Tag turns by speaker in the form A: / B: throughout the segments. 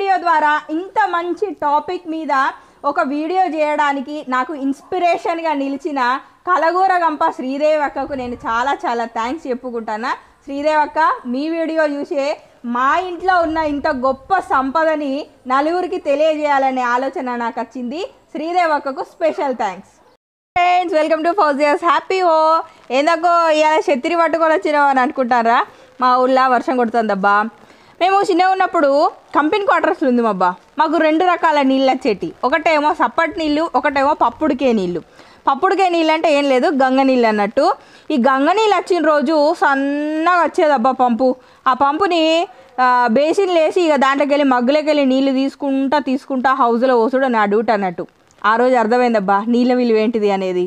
A: video ద్వారా ఇంత మంచి టాపిక్ మీద ఒక వీడియో చేయడానికి నాకు ఇన్స్పిరేషన్గా నిలిచిన కలగూర గంప శ్రీదేవి అక్కకు నేను చాలా చాలా థ్యాంక్స్ చెప్పుకుంటాను శ్రీదేవి అక్క మీ వీడియో చూసే మా ఇంట్లో ఉన్న ఇంత గొప్ప సంపదని నలుగురికి తెలియజేయాలనే ఆలోచన నాకు వచ్చింది శ్రీదేవి అక్కకు special thanks friends welcome to Fouzia's happy ఓ ఏందకో ఇవాళ శత్రి పట్టుకొని వచ్చినావు అని అనుకుంటారా మా ఊళ్ళో వర్షం కొడుతుందబ్బా మేము చిన్నగా ఉన్నప్పుడు కంపెనీ క్వార్టర్స్లో ఉంది అబ్బా మాకు రెండు రకాల నీళ్ళు వచ్చేటి ఒకటేమో సప్పటి నీళ్ళు ఒకటేమో పప్పుడికే నీళ్ళు పప్పుడికే నీళ్ళు అంటే ఏం లేదు గంగ నీళ్ళు అన్నట్టు ఈ గంగ నీళ్ళు వచ్చిన రోజు సన్నగా వచ్చేదబ్బా పంపు ఆ పంపుని ఆ, బేసిన్లు వేసి ఇక దాంట్లోకి వెళ్ళి మగ్గులోకి వెళ్ళి నీళ్ళు తీసుకుంటా తీసుకుంటా హౌస్లో పోసుడు నా డ్యూట్ అన్నట్టు ఆ రోజు అర్థమైందబ్బా నీళ్ళ విలువ ఏంటిది అనేది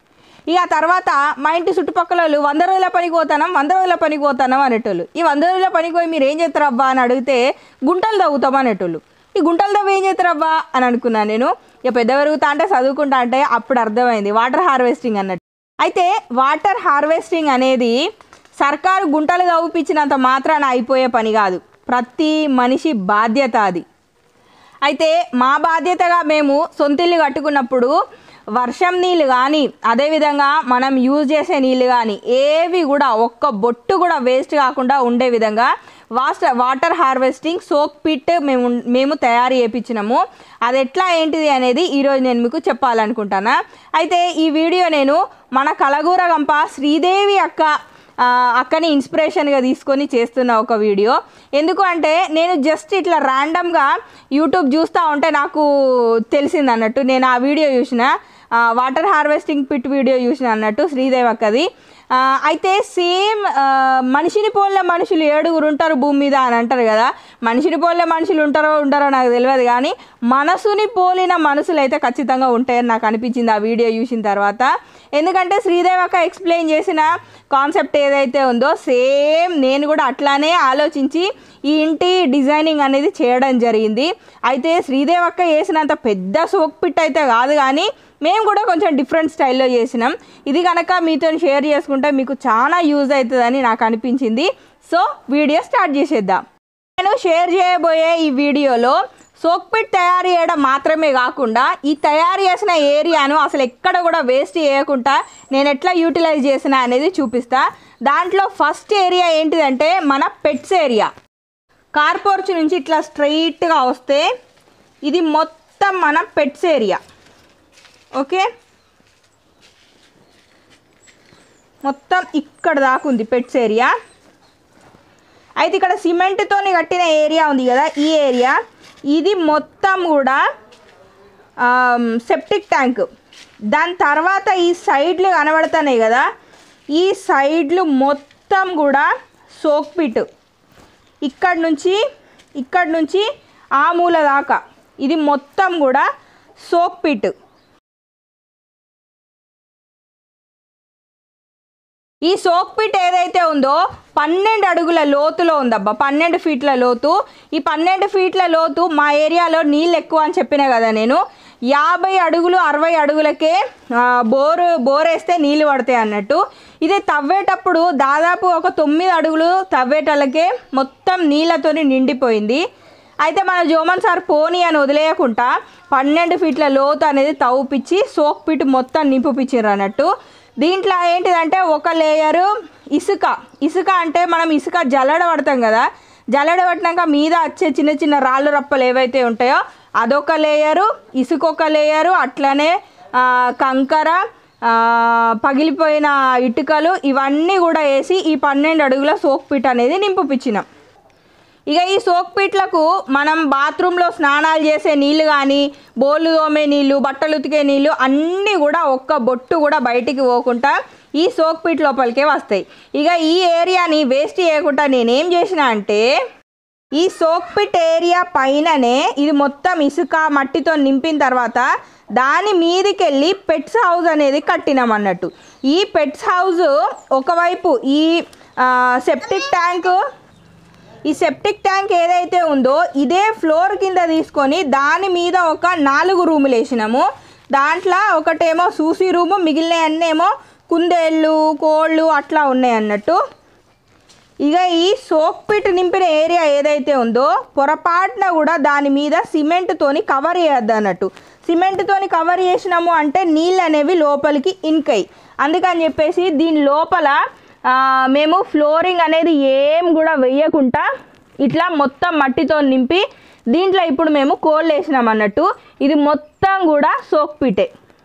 A: ఇక ఆ తర్వాత మా ఇంటి చుట్టుపక్కల వాళ్ళు వంద రోజుల పనికి పోతానం వంద రోజుల పనికి పోతానం అనేటోళ్ళు ఈ వంద రోజుల పనికి పోయి మీరు ఏం చేస్తారు అబ్బా అని అడిగితే గుంటలు తవ్వుతాం అనేటోళ్ళు ఈ గుంటలు తవ్వి ఏం చేస్తారు అబ్బా అని అనుకున్నాను నేను ఇక పెద్ద పెరుగుతా అంటే చదువుకుంటా అంటే అప్పుడు అర్థమైంది వాటర్ హార్వెస్టింగ్ అన్నట్టు అయితే వాటర్ హార్వెస్టింగ్ అనేది సర్కారు గుంటలు తవ్విపించినంత మాత్రాన అయిపోయే పని కాదు ప్రతి మనిషి బాధ్యత అది అయితే మా బాధ్యతగా మేము సొంతిల్లు కట్టుకున్నప్పుడు వర్షం నీళ్ళు కానీ అదేవిధంగా మనం యూజ్ చేసే నీళ్ళు కానీ ఏవి కూడా ఒక్క బొట్టు కూడా వేస్ట్ కాకుండా ఉండే విధంగా water water harvesting soak pit మేము మేము తయారు చేయించినాము అది ఎట్లా ఏంటిది అనేది ఈరోజు నేను మీకు చెప్పాలనుకుంటాను అయితే ఈ వీడియో నేను మన కలగూర గంప శ్రీదేవి అక్క ఆ, అక్కని ఇన్స్పిరేషన్గా తీసుకొని చేస్తున్న ఒక వీడియో ఎందుకు అంటే నేను జస్ట్ ఇట్లా ర్యాండమ్గా యూట్యూబ్ చూస్తూ ఉంటే నాకు తెలిసింది అన్నట్టు నేను ఆ వీడియో చూసిన ఆ, వాటర్ హార్వెస్టింగ్ పిట్ వీడియో చూసిన అన్నట్టు శ్రీదేవి అక్కది ఆ, అయితే సేమ్ ఆ, మనిషిని పోలే మనుషులు ఏడుగురు ఉంటారు భూమి మీద అని అంటారు కదా మనిషిని పోలే మనుషులు ఉంటారో ఉంటారో నాకు తెలియదు కానీ మనసుని పోలిన మనసులు అయితే ఖచ్చితంగా ఉంటాయని నాకు అనిపించింది ఆ వీడియో చూసిన తర్వాత ఎందుకంటే శ్రీదేవి అక్క ఎక్స్ప్లెయిన్ చేసిన కాన్సెప్ట్ ఏదైతే ఉందో సేమ్ నేను కూడా అట్లానే ఆలోచించి ఈ ఇంటి డిజైనింగ్ అనేది చేయడం జరిగింది అయితే శ్రీదేవి అక్క వేసినంత పెద్ద సోక్ పిట్ అయితే కాదు కానీ మేము కూడా కొంచెం డిఫరెంట్ స్టైల్లో చేసినాం ఇది కనుక మీతో షేర్ చేసుకుంటే మీకు చాలా యూజ్ అవుతుందని నాకు అనిపించింది సో వీడియో స్టార్ట్ చేసేద్దాం నేను షేర్ చేయబోయే ఈ వీడియోలో సోక్ పిట్ తయారు చేయడం మాత్రమే కాకుండా ఈ తయారు చేసిన ఏరియాను అసలు ఎక్కడ కూడా వేస్ట్ చేయకుండా నేను ఎట్లా యూటిలైజ్ చేసిన అనేది చూపిస్తా దాంట్లో ఫస్ట్ ఏరియా ఏంటిదంటే మన పెట్స్ ఏరియా కార్ పోర్చ్ నుంచి ఇట్లా స్ట్రైట్గా వస్తే ఇది మొత్తం మన పెట్స్ ఏరియా ఓకే మొత్తం ఇక్కడ దాకా ఉంది పెట్స్ ఏరియా అయితే ఇక్కడ సిమెంట్తోని కట్టిన ఏరియా ఉంది కదా ఈ ఏరియా ఇది మొత్తం కూడా సెప్టిక్ ట్యాంక్ దాని తర్వాత ఈ సైడ్లు కనబడుతున్నాయి కదా ఈ సైడ్లు మొత్తం కూడా సోక్ పిట్ ఇక్కడ నుంచి ఇక్కడ నుంచి ఆ మూల దాకా ఇది మొత్తం కూడా సోక్ పిట్ ఈ సోక్ పిట్ ఏదైతే ఉందో పన్నెండు అడుగుల లోతులో ఉందబ్బా పన్నెండు ఫీట్ల లోతు ఈ పన్నెండు ఫీట్ల లోతు మా ఏరియాలో నీళ్ళు ఎక్కువ అని చెప్పిన కదా నేను యాభై అడుగులు అరవై అడుగులకే ఆ, బోరు బోరేస్తే నీళ్ళు పడతాయి అన్నట్టు ఇది తవ్వేటప్పుడు దాదాపు ఒక తొమ్మిది అడుగులు తవ్వేటలకే మొత్తం నీళ్ళతోని నిండిపోయింది అయితే మన జోమన్ సార్ పోనీ అని వదిలేయకుండా పన్నెండు ఫీట్ల లోతు అనేది తవ్వుపిచ్చి సోక్ పిట్ మొత్తం నింపుపిచ్చిర్రు అన్నట్టు దీంట్లో ఏంటిదంటే ఒక లేయరు ఇసుక ఇసుక అంటే మనం ఇసుక జల్లడ పడతాం కదా జల్లడ పట్టినాక మీద వచ్చే చిన్న చిన్న రాళ్ళు రప్పలు ఏవైతే ఉంటాయో అదొక లేయరు ఇసుక ఒక లేయరు అట్లనే ఆ, కంకర ఆ, పగిలిపోయిన ఇటుకలు ఇవన్నీ కూడా వేసి ఈ పన్నెండు అడుగుల సోక్ పిట్ అనేది నింపుపిచ్చినాం ఇక ఈ సోక్ పిట్లకు మనం బాత్రూంలో స్నానాలు చేసే నీళ్ళు కానీ బోళ్ళు తోమే నీళ్ళు బట్టలు ఉతికే నీళ్ళు అన్నీ కూడా ఒక్క బొట్టు కూడా బయటికి పోకుండా ఈ సోక్ పిట్ లోపలికే వస్తాయి ఇక ఈ ఏరియాని వేస్ట్ చేయకుండా నేనేం చేసిన అంటే ఈ సోక్ పిట్ ఏరియా పైననే ఇది మొత్తం ఇసుక మట్టితో నింపిన తర్వాత దాని మీదకి వెళ్ళి పెట్స్ హౌస్ అనేది కట్టినాం అన్నట్టు ఈ పెట్స్ హౌస్ ఒకవైపు ఈ సెప్టిక్ ట్యాంక్ ఈ సెప్టిక్ ట్యాంక్ ఏదైతే ఉందో ఇదే ఫ్లోర్ కింద తీసుకొని దాని మీద ఒక నాలుగు రూములు వేసినాము దాంట్లో ఒకటేమో సూసి రూము మిగిలిన అన్నేమో కుందేళ్ళు కోళ్ళు అట్లా ఉన్నాయి అన్నట్టు ఇక ఈ సోక్ పిట్ నింపిన ఏరియా ఏదైతే ఉందో పొరపాటున కూడా దాని మీద సిమెంట్తోని కవర్ చేయొద్దు అన్నట్టు సిమెంట్తోని కవర్ చేసినాము అంటే నీళ్ళు అనేవి లోపలికి ఇంకై అందుకని చెప్పేసి దీని లోపల ఆ, మేము ఫ్లోరింగ్ అనేది ఏం కూడా వెయ్యకుండా ఇట్లా మొత్తం మట్టితో నింపి దీంట్లో ఇప్పుడు మేము కోళ్ళు వేసినాం అన్నట్టు ఇది మొత్తం కూడా సోక్ పిటే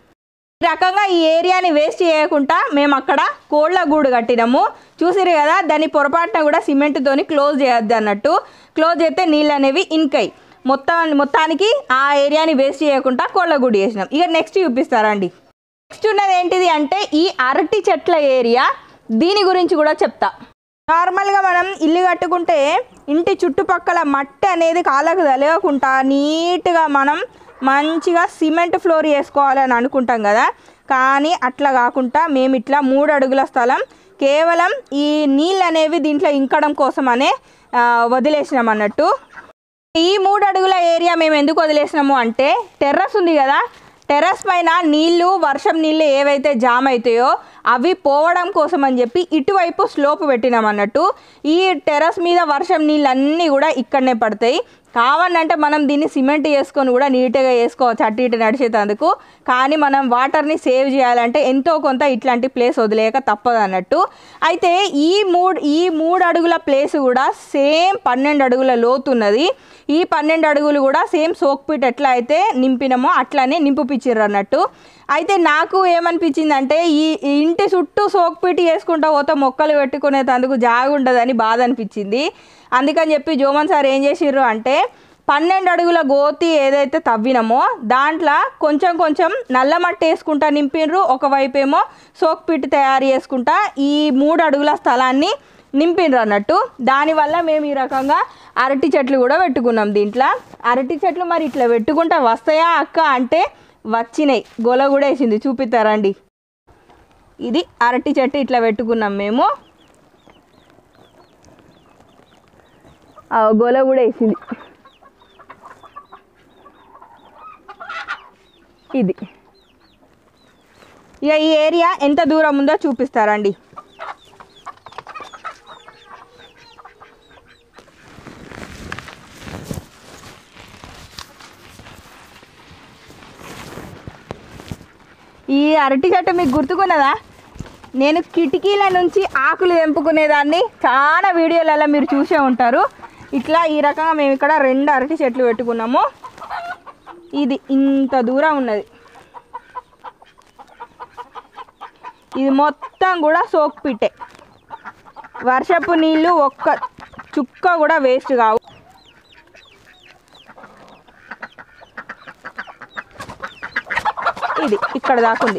A: ఈ రకంగా ఈ ఏరియాని వేస్ట్ చేయకుండా మేము అక్కడ కోళ్ళ గూడు కట్టినాము చూసిరు కదా దాన్ని పొరపాటున కూడా సిమెంట్తోని క్లోజ్ చేయొద్దు అన్నట్టు క్లోజ్ చేస్తే నీళ్ళు అనేవి ఇంకై మొత్తం మొత్తానికి ఆ ఏరియాని వేస్ట్ చేయకుండా కోళ్ళ గూడు చేసినాం ఇక నెక్స్ట్ చూపిస్తారండి నెక్స్ట్ ఉన్నది ఏంటిది అంటే ఈ అరటి చెట్ల ఏరియా దీని గురించి కూడా చెప్తా నార్మల్గా మనం ఇల్లు కట్టుకుంటే ఇంటి చుట్టుపక్కల మట్టి అనేది కాళ్ళకు తలగకుండా నీట్గా మనం మంచిగా సిమెంట్ ఫ్లోర్ వేసుకోవాలని అనుకుంటాం కదా కానీ అట్లా కాకుండా మేము ఇట్లా మూడు అడుగుల స్థలం కేవలం ఈ నీళ్ళు అనేవి దీంట్లో ఇంకడం కోసమనే ఆ, వదిలేసినాం అన్నట్టు ఈ మూడు అడుగుల ఏరియా మేము ఎందుకు వదిలేసినాము అంటే టెర్రస్ ఉంది కదా టెర్రస్ పైన నీళ్లు వర్షం నీళ్ళు ఏవైతే జామ్ అవుతాయో అవి పోవడం కోసం అని చెప్పి ఇటువైపు స్లోప్ పెట్టినాం అన్నట్టు ఈ టెర్రస్ మీద వర్షం నీళ్ళు అన్నీ కూడా ఇక్కడనే పడతాయి కావాలంటే మనం దీన్ని సిమెంట్ చేసుకొని కూడా నీట్గా వేసుకోవచ్చు అటు ఇటు నడిచేటందుకు కానీ మనం వాటర్ని సేవ్ చేయాలంటే ఎంతో కొంత ఇట్లాంటి ప్లేస్ వదిలేక తప్పదు అన్నట్టు అయితే ఈ మూడు ఈ మూడు అడుగుల ప్లేస్ కూడా సేమ్ పన్నెండు అడుగుల లోతు ఉన్నది ఈ పన్నెండు అడుగులు కూడా సేమ్ సోక్ పిట్ ఎట్లా అయితే నింపినామో అట్లానే నింపుపిచ్చిర్రు అన్నట్టు అయితే నాకు ఏమనిపించిందంటే ఈ ఈ ఇంటి చుట్టూ సోక్ పిట్ చేసుకుంటా పోతే మొక్కలు పెట్టుకునేందుకు జాగ ఉండదని బాధ అనిపించింది అందుకని చెప్పి జోమన్ సార్ ఏం చేసిర్రు అంటే పన్నెండు అడుగుల గోతి ఏదైతే తవ్వినామో దాంట్లో కొంచెం కొంచెం నల్ల మట్టి వేసుకుంటా నింపిర్రు ఒకవైపు ఏమో సోక్ పిట్ తయారు చేసుకుంటా ఈ మూడు అడుగుల స్థలాన్ని నింపిండ్రు అన్నట్టు దానివల్ల మేము ఈ రకంగా అరటి చెట్లు కూడా పెట్టుకున్నాం దీంట్లో అరటి చెట్లు మరి ఇట్లా పెట్టుకుంటా వస్తాయా అక్క అంటే వచ్చినాయి గొల కూడా వేసింది చూపిస్తారండి ఇది అరటి చెట్టు ఇట్లా పెట్టుకున్నాం మేము ఆ గొల కూడా వేసింది ఇది ఇక ఈ ఏరియా ఎంత దూరం ఉందో చూపిస్తారండి ఈ అరటి చెట్టు మీకు గుర్తుకున్నదా నేను కిటికీల నుంచి ఆకులు తెంపుకునేదాన్ని చాలా వీడియోలలో మీరు చూసే ఉంటారు ఇట్లా ఈ రకంగా మేము ఇక్కడ రెండు అరటి చెట్లు పెట్టుకున్నాము ఇది ఇంత దూరం ఉన్నది ఇది మొత్తం కూడా సోక్ పిట్టే వర్షపు నీళ్ళు ఒక్క చుక్క కూడా వేస్ట్ కావు ఇది ఇక్కడ దాకుంది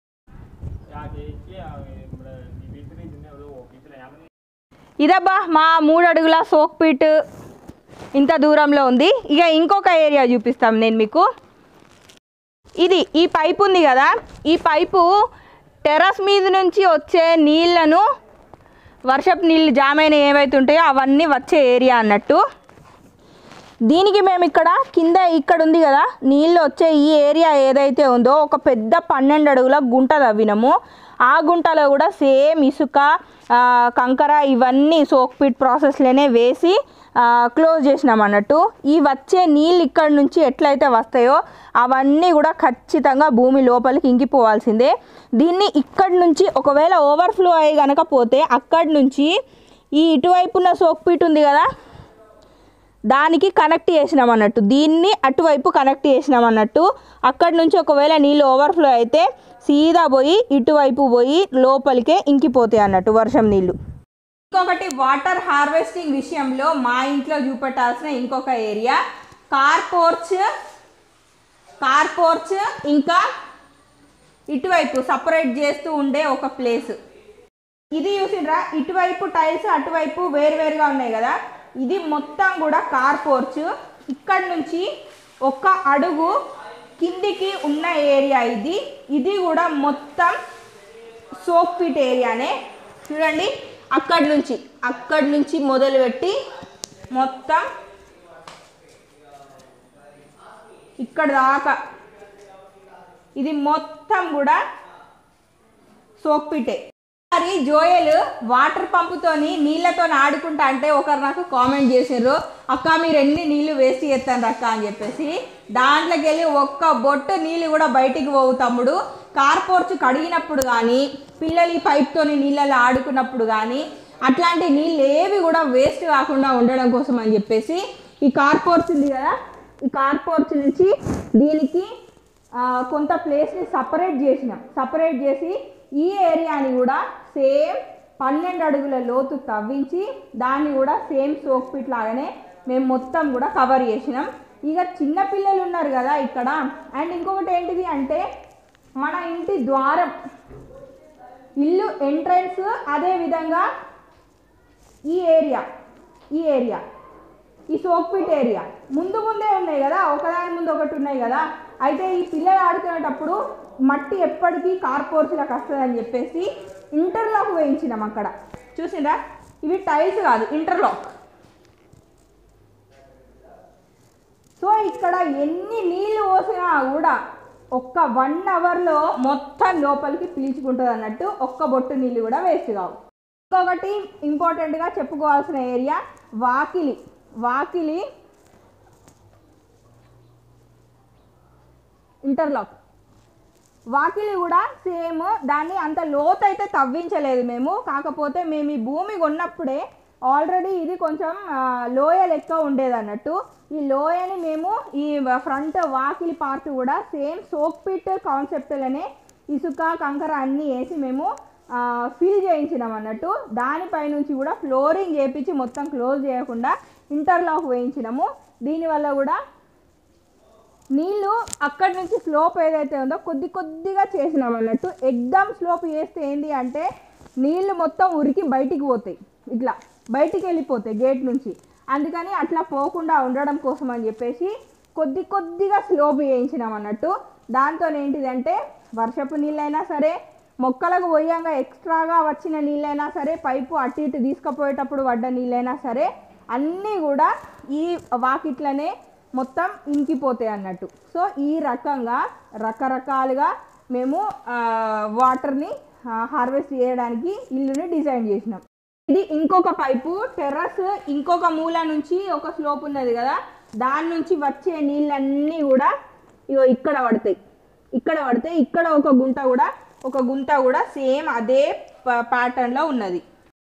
A: ఇదబ్బా మా మూడు అడుగుల సోక్ పిట్ ఇంత దూరంలో ఉంది ఇక ఇంకొక ఏరియా చూపిస్తాం నేను మీకు ఇది ఈ పైపు ఉంది కదా ఈ పైపు టెర్రస్ మీద నుంచి వచ్చే నీళ్లను వర్షపు నీళ్ళు జామైన ఏవైతే ఉంటాయో అవన్నీ వచ్చే ఏరియా అన్నట్టు దీనికి మేము ఇక్కడ కింద ఇక్కడ ఉంది కదా నీళ్ళు వచ్చే ఈ ఏరియా ఏదైతే ఉందో ఒక పెద్ద పన్నెండు అడుగుల గుంట తవ్వినాము ఆ గుంటలో కూడా సేమ్ ఇసుక ఆ, కంకర ఇవన్నీ సోక్ పిట్ ప్రాసెస్లోనే వేసి క్లోజ్ చేసినాం అన్నట్టు ఈ వచ్చే నీళ్ళు ఇక్కడ నుంచి ఎట్లయితే వస్తాయో అవన్నీ కూడా ఖచ్చితంగా భూమి లోపలికి ఇంకిపోవాల్సిందే దీన్ని ఇక్కడి నుంచి ఒకవేళ ఓవర్ఫ్లో అయ్యి కనుక పోతే అక్కడి నుంచి ఈ ఇటువైపున్న సోక్ పిట్ ఉంది కదా దానికి కనెక్ట్ చేసినాం అన్నట్టు దీన్ని అటువైపు కనెక్ట్ చేసినాం అన్నట్టు అక్కడి నుంచి ఒకవేళ నీళ్ళు ఓవర్ఫ్లో అయితే సీదా పోయి ఇటువైపు పోయి లోపలికే ఇంకిపోతాయి అన్నట్టు వర్షం నీళ్ళు ఇంకొకటి వాటర్ హార్వెస్టింగ్ విషయంలో మా ఇంట్లో చూపెట్టాల్సిన ఇంకొక area car porch car porch ఇంకా ఇటువైపు సపరేట్ చేస్తూ ఉండే ఒక ప్లేస్ ఇది చూసిండ్రా ఇటువైపు టైల్స్ అటువైపు వేరువేరుగా ఉన్నాయి కదా ఇది మొత్తం కూడా కార్ పోర్చ్ ఇక్కడ నుంచి ఒక అడుగు కిందికి ఉన్న ఏరియా ఇది ఇది కూడా మొత్తం సోప్ పిట్ ఏరియానే చూడండి అక్కడి నుంచి అక్కడి నుంచి మొదలుపెట్టి మొత్తం ఇక్కడ దాకా ఇది మొత్తం కూడా సోప్ పిటే మరి జోయల్ వాటర్ పంపుతోని నీళ్ళతో ఆడుకుంటా అంటే ఒకరు నాకు కామెంట్ చేసారు అక్క మీరు ఎన్ని నీళ్లు వేస్ట్ చేస్తాను అక్క అని చెప్పేసి దాంట్లోకి వెళ్ళి ఒక్క బొట్టు నీళ్ళు కూడా బయటికి పోవు తమ్ముడు కార్పోర్చ్ కడిగినప్పుడు కానీ పిల్లలు ఈ పైప్తోని నీళ్ళలో ఆడుకున్నప్పుడు కానీ అట్లాంటి నీళ్ళు ఏవి కూడా వేస్ట్ కాకుండా ఉండడం కోసం అని చెప్పేసి ఈ కార్పోర్చ్ ఉంది కదా ఈ కార్పోర్చ్ నుంచి దీనికి ఆ, కొంత ప్లేస్ని సపరేట్ చేసినాం సపరేట్ చేసి ఈ ఏరియాని కూడా సేమ్ పన్నెండు అడుగుల లోతు తవ్వించి దాన్ని కూడా సేమ్ సోక్ పిట్ లాగానే మేము మొత్తం కూడా కవర్ చేసినాం ఇక చిన్న పిల్లలు ఉన్నారు కదా ఇక్కడ అండ్ ఇంకొకటి ఏంటిది అంటే మన ఇంటి ద్వారం ఇల్లు ఎంట్రన్స్ అదే విధంగా ఈ ఏరియా ఈ ఏరియా ఈ సోక్పిట్ ఏరియా ముందు ముందే ఉన్నాయి కదా ఒకదాని ముందు ఒకటి ఉన్నాయి కదా అయితే ఈ పిల్లలు ఆడుకునేటప్పుడు మట్టి ఎప్పటికీ కార్పోర్చులకు వస్తుందని చెప్పేసి ఇంటర్లాక్ వేయించినాం అక్కడ చూసిందా ఇవి టైల్స్ కాదు ఇంటర్లాక్ సో ఇక్కడ ఎన్ని నీళ్లు పోసినా కూడా ఒక్క వన్ అవర్లో మొత్తం లోపలికి పీల్చుకుంటుంది అన్నట్టు ఒక్క బొట్టు నీళ్ళు కూడా వేస్ట్ కావు ఇంకొకటి ఇంపార్టెంట్గా చెప్పుకోవాల్సిన ఏరియా వాకిలి వాకిలి ఇంటర్లాక్ వాకిలి కూడా సేమ్ దాన్ని అంత లోతు అయితే తవ్వించలేదు మేము కాకపోతే మేము ఈ భూమి కొన్నప్పుడే ఆల్రెడీ ఇది కొంచెం ఆ, లోయ లెక్క ఉండేది అన్నట్టు ఈ లోయని మేము ఈ ఫ్రంట్ వాకిలి పార్ట్ కూడా సేమ్ సోక్ పిట్ కాన్సెప్ట్లనే ఇసుక కంకర అన్నీ వేసి మేము ఫిల్ చేయించినాం అన్నట్టు దానిపై నుంచి కూడా ఫ్లోరింగ్ చేపించి మొత్తం క్లోజ్ చేయకుండా ఇంటర్లాక్ వేయించినాము దీనివల్ల కూడా నీళ్ళు అక్కడి నుంచి స్లోప్ ఏదైతే ఉందో కొద్ది కొద్దిగా చేసినాం అన్నట్టు ఎగ్దమ్ స్లోప్ చేస్తే ఏంటి అంటే నీళ్ళు మొత్తం ఉరికి బయటికి పోతాయి ఇట్లా బయటికి వెళ్ళిపోతాయి గేట్ నుంచి అందుకని అట్లా పోకుండా ఉండడం కోసం అని చెప్పేసి కొద్ది కొద్దిగా స్లోప్ చేయించినాం అన్నట్టు దాంతో ఏంటిదంటే వర్షపు నీళ్ళైనా సరే మొక్కలకు పోయంగా ఎక్స్ట్రాగా వచ్చిన నీళ్ళైనా సరే పైపు అటు ఇటు తీసుకుపోయేటప్పుడు పడ్డ నీళ్ళైనా సరే అన్నీ కూడా ఈ వాకిట్లనే మొత్తం ఇంకిపోతాయి అన్నట్టు సో ఈ రకంగా రకరకాలుగా మేము ఆ, వాటర్ని ఆ, హార్వెస్ట్ చేయడానికి ఇల్లుని డిజైన్ చేసినాం ఇది ఇంకొక పైపు టెర్రస్ ఇంకొక మూల నుంచి ఒక స్లోప్ ఉన్నది కదా దాని నుంచి వచ్చే నీళ్ళన్నీ కూడా ఇగో ఇక్కడ పడతాయి ఇక్కడ పడితే ఇక్కడ ఒక గుంట కూడా ఒక గుంట కూడా సేమ్ అదే ప్యాటర్న్లో ఉన్నది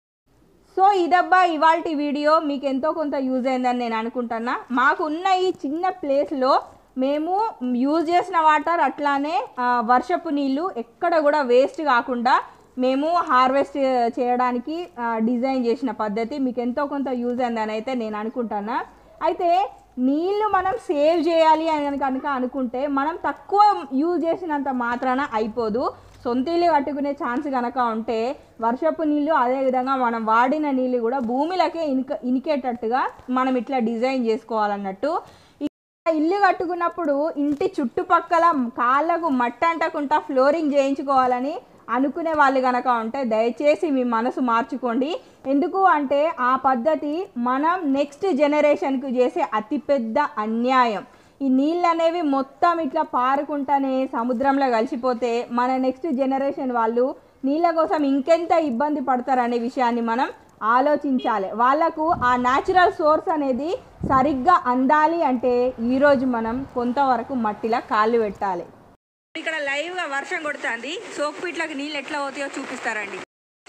A: సో ఇదబ్బా ఇవాళ వీడియో మీకు ఎంతో కొంత యూజ్ అయిందని నేను అనుకుంటున్నా మాకు ఉన్న ఈ చిన్న ప్లేస్లో మేము యూజ్ చేసిన వాటర్ అట్లానే ఆ, వర్షపు నీళ్ళు ఎక్కడ కూడా వేస్ట్ కాకుండా మేము హార్వెస్ట్ చేయడానికి ఆ, డిజైన్ చేసిన పద్ధతి మీకు ఎంతో కొంత యూజ్ అయిందని అయితే నేను అనుకుంటున్నా అయితే నీళ్ళు మనం సేవ్ చేయాలి అని కనుక అనుకుంటే మనం తక్కువ యూజ్ చేసినంత మాత్రాన అయిపోదు సొంత ఇల్లు కట్టుకునే ఛాన్స్ కనుక ఉంటే వర్షపు నీళ్ళు అదేవిధంగా మనం వాడిన నీళ్ళు కూడా భూమిలోకే ఇనిక ఇనికేటట్టుగా మనం ఇట్లా డిజైన్ చేసుకోవాలన్నట్టు ఈ ఇల్లు కట్టుకున్నప్పుడు ఇంటి చుట్టుపక్కల కాళ్ళకు మట్టి అంటకుండా ఫ్లోరింగ్ చేయించుకోవాలని అనుకునే వాళ్ళు కనుక ఉంటే దయచేసి మీ మనసు మార్చుకోండి ఎందుకు అంటే ఆ పద్ధతి మనం నెక్స్ట్ జనరేషన్కి చేసే అతిపెద్ద అన్యాయం ఈ నీళ్ళు అనేవి మొత్తం ఇట్లా పారుకుంటానే సముద్రంలో కలిసిపోతే మన నెక్స్ట్ జనరేషన్ వాళ్ళు నీళ్ళ కోసం ఇంకెంత ఇబ్బంది పడతారనే విషయాన్ని మనం ఆలోచించాలి వాళ్ళకు ఆ న్యాచురల్ సోర్స్ అనేది సరిగ్గా అందాలి అంటే ఈరోజు మనం కొంతవరకు మట్టిలో కాళ్ళు పెట్టాలి ఇక్కడ లైవ్గా వర్షం కొడుతుంది సోక్పీట్లకు నీళ్ళు ఎట్లా పోతాయో చూపిస్తారండి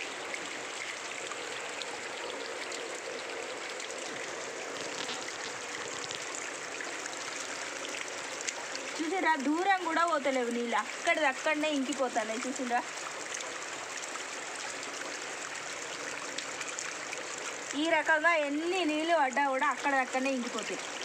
A: చూసారా దూరం కూడా పోతలేవు నీళ్ళు అక్కడిది అక్కడనే ఇంకిపోతున్నాయి చూసిండ్రా ఈ రకంగా ఎన్ని నీళ్ళు పడ్డా కూడా అక్కడక్కడనే ఇంకిపోతాయి